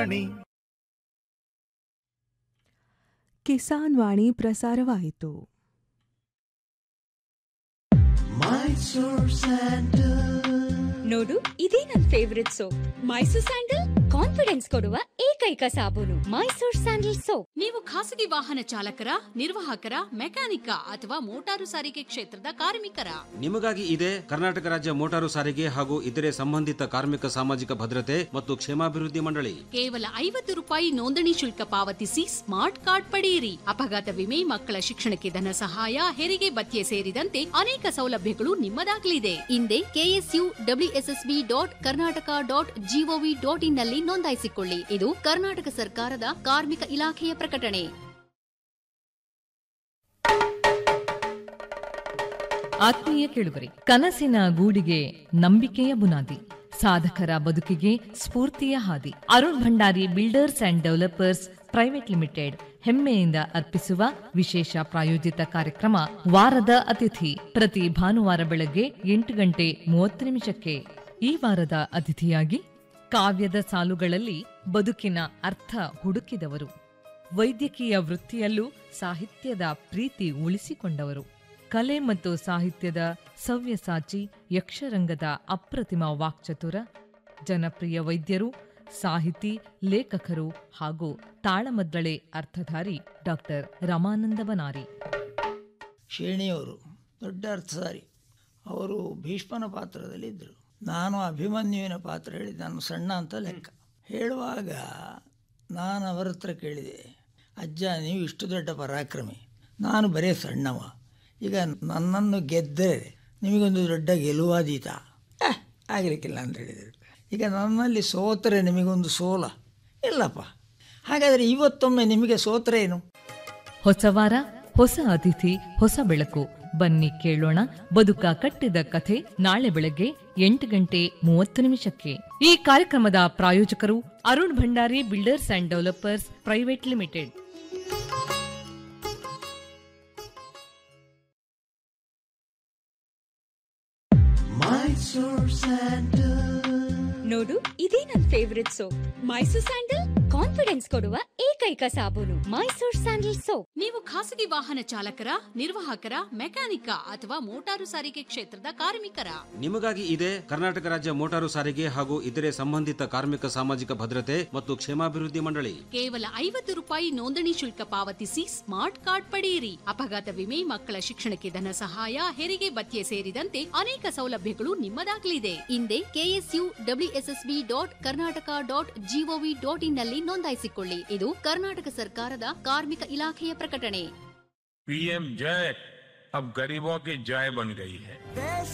ಕಿಸಾನ್ ವಾಣಿ ಪ್ರಸಾರವಾಯಿತು ನೋಡು ಇದೇ ನನ್ favourite soap Mysore sandal confidence ಕೊಡುವ ಏಕೈಕ ಸಾಬೂನು ಮೈಸೂರ್ ಸ್ಯಾಂಡಲ್ ಸೋಪ್ ನೀವು ಖಾಸಗಿ ವಾಹನ ಚಾಲಕರ ನಿರ್ವಾಹಕರ ಮೆಕ್ಯಾನಿಕ ಅಥವಾ ಮೋಟಾರು ಸಾರಿಗೆ ಕ್ಷೇತ್ರದ ಕಾರ್ಮಿಕರ ನಿಮಗಾಗಿ ಇದೆ ಕರ್ನಾಟಕ ರಾಜ್ಯ ಮೋಟಾರು ಸಾರಿಗೆ ಹಾಗೂ ಇತರೆ ಸಂಬಂಧಿತ ಕಾರ್ಮಿಕ ಸಾಮಾಜಿಕ ಭದ್ರತೆ ಮತ್ತು ಕ್ಷೇಮಾಭಿವೃದ್ಧಿ ಮಂಡಳಿ ಕೇವಲ ಐವತ್ತು ರೂಪಾಯಿ ನೋಂದಣಿ ಶುಲ್ಕ ಪಾವತಿಸಿ ಸ್ಮಾರ್ಟ್ ಕಾರ್ಡ್ ಪಡೆಯಿರಿ ಅಪಘಾತ ವಿಮೆ ಮಕ್ಕಳ ಶಿಕ್ಷಣಕ್ಕೆ ಧನ ಸಹಾಯ ಹೆರಿಗೆ ಭತ್ಯೆ ಸೇರಿದಂತೆ ಅನೇಕ ಸೌಲಭ್ಯಗಳು ನಿಮ್ಮದಾಗಲಿದೆ ಹಿಂದೆ KSU WSSB dot Karnataka dot GOV dot in ನಲ್ಲಿ ನೋಂದಾಯಿಸಿಕೊಳ್ಳಿ ಇದು ಕರ್ನಾಟಕ ಸರ್ಕಾರದ ಕಾರ್ಮಿಕ ಇಲಾಖೆಯ ಪ್ರಕಟಣೆ ಆತ್ಮೀಯ ಕೇಳುಗರೆ ಕನಸಿನ ಗೂಡಿಗೆ ನಂಬಿಕೆಯ ಬುನಾದಿ ಸಾಧಕರ ಬದುಕಿಗೆ ಸ್ಫೂರ್ತಿಯ ಹಾದಿ Arun Bhandari builders and developers private limited ಹೆಮ್ಮೆಯಿಂದ ಅರ್ಪಿಸುವ ವಿಶೇಷ ಪ್ರಾಯೋಜಿತ ಕಾರ್ಯಕ್ರಮ ವಾರದ ಅತಿಥಿ ಪ್ರತಿ ಭಾನುವಾರ ಬೆಳಗ್ಗೆ ಎಂಟು ಗಂಟೆ ಮೂವತ್ತು ನಿಮಿಷಕ್ಕೆ ಈ ವಾರದ ಅತಿಥಿಯಾಗಿ ಕಾವ್ಯದ ಸಾಲುಗಳಲ್ಲಿ ಬದುಕಿನ ಅರ್ಥ ಹುಡುಕಿದವರು ವೈದ್ಯಕೀಯ ವೃತ್ತಿಯಲ್ಲೂ ಸಾಹಿತ್ಯದ ಪ್ರೀತಿ ಉಳಿಸಿಕೊಂಡವರು ಕಲೆ ಮತ್ತು ಸಾಹಿತ್ಯದ ಸವ್ಯಸಾಚಿ ಯಕ್ಷರಂಗದ ಅಪ್ರತಿಮ ವಾಕ್ಚತುರ ಜನಪ್ರಿಯ ವೈದ್ಯರು ಸಾಹಿತಿ ಲೇಖಕರು ಹಾಗೂ ತಾಳಮದ್ದಳೆ ಅರ್ಥಧಾರಿ ಡಾಕ್ಟರ್ ರಮಾನಂದ ಬನಾರಿ ಶೇಣಿಯವರು ದೊಡ್ಡ ಅರ್ಥಧಾರಿ ಅವರು ಭೀಷ್ಮನ ಪಾತ್ರದಲ್ಲಿದ್ದರು ನಾನು ಅಭಿಮನ್ಯುವಿನ ಪಾತ್ರ ಹೇಳಿದೆ ನಾನು ಸಣ್ಣ ಅಂತ ಲೆಕ್ಕ ಹೇಳುವಾಗ ನಾನು ಅವರ ಹತ್ರ ಕೇಳಿದೆ ಅಜ್ಜ ನೀವು ಇಷ್ಟು ದೊಡ್ಡ ಪರಾಕ್ರಮಿ ನಾನು ಬರೇ ಸಣ್ಣವ ಈಗ ನನ್ನನ್ನು ಗೆದ್ದರೆ ನಿಮಗೊಂದು ದೊಡ್ಡ ಗೆಲುವಾದೀತ ಏ ಆಗಲಿಕ್ಕಿಲ್ಲ ಅಂತ ಹೇಳಿದರು ಈಗ ನನ್ನಲ್ಲಿ ಸೋತರೆ ನಿಮಗೊಂದು ಸೋಲ ಇಲ್ಲಪ್ಪ ಹಾಗಾದರೆ ಇವತ್ತೊಮ್ಮೆ ನಿಮಗೆ ಸೋತರೆ ಏನು ಹೊಸ ವಾರ ಹೊಸ ಅತಿಥಿ ಹೊಸ ಬೆಳಕು ಬನ್ನಿ ಕೇಳೋಣ ಬದುಕ ಕಟ್ಟಿದ ಕಥೆ ನಾಳೆ ಬೆಳಗ್ಗೆ ಎಂಟು ಗಂಟೆ ಮೂವತ್ತು ನಿಮಿಷಕ್ಕೆ ಈ ಕಾರ್ಯಕ್ರಮದ ಪ್ರಾಯೋಜಕರು Arun Bhandari builders and developers private limited ನೋಡು ಇದೇ ನನ್ favourite soap Mysore sandal confidence ಕೊಡುವ ಏಕೈಕ ಸಾಬೂನು ಮೈಸೂರ್ ಸ್ಯಾಂಡಲ್ ಸೋಪ್ ನೀವು ಖಾಸಗಿ ವಾಹನ ಚಾಲಕರ ನಿರ್ವಾಹಕರ ಮೆಕ್ಯಾನಿಕ ಅಥವಾ ಮೋಟಾರು ಸಾರಿಗೆ ಕ್ಷೇತ್ರದ ಕಾರ್ಮಿಕರ ನಿಮಗಾಗಿ ಇದೆ ಕರ್ನಾಟಕ ರಾಜ್ಯ ಮೋಟಾರು ಸಾರಿಗೆ ಹಾಗೂ ಇತರೆ ಸಂಬಂಧಿತ ಕಾರ್ಮಿಕ ಸಾಮಾಜಿಕ ಭದ್ರತೆ ಮತ್ತು ಕ್ಷೇಮಾಭಿವೃದ್ಧಿ ಮಂಡಳಿ ಕೇವಲ ಐವತ್ತು ರೂಪಾಯಿ ನೋಂದಣಿ ಶುಲ್ಕ ಪಾವತಿಸಿ ಸ್ಮಾರ್ಟ್ ಕಾರ್ಡ್ ಪಡೆಯಿರಿ ಅಪಘಾತ ವಿಮೆ ಮಕ್ಕಳ ಶಿಕ್ಷಣಕ್ಕೆ ಧನ ಸಹಾಯ ಹೆರಿಗೆ ಭತ್ಯೆ ಸೇರಿದಂತೆ ಅನೇಕ ಸೌಲಭ್ಯಗಳು ನಿಮ್ಮದಾಗಲಿದೆ ಹಿಂದೆ KSU WSSB dot Karnataka dot GOV dot in ನಲ್ಲಿ ನೋಂದಾಯಿಸಿಕೊಳ್ಳಿ ಇದು ಕರ್ನಾಟಕ ಸರ್ಕಾರದ ಕಾರ್ಮಿಕ ಇಲಾಖೆಯ ಪ್ರಕಟಣೆ पीएम जय अब गरीबों की जय बन गई है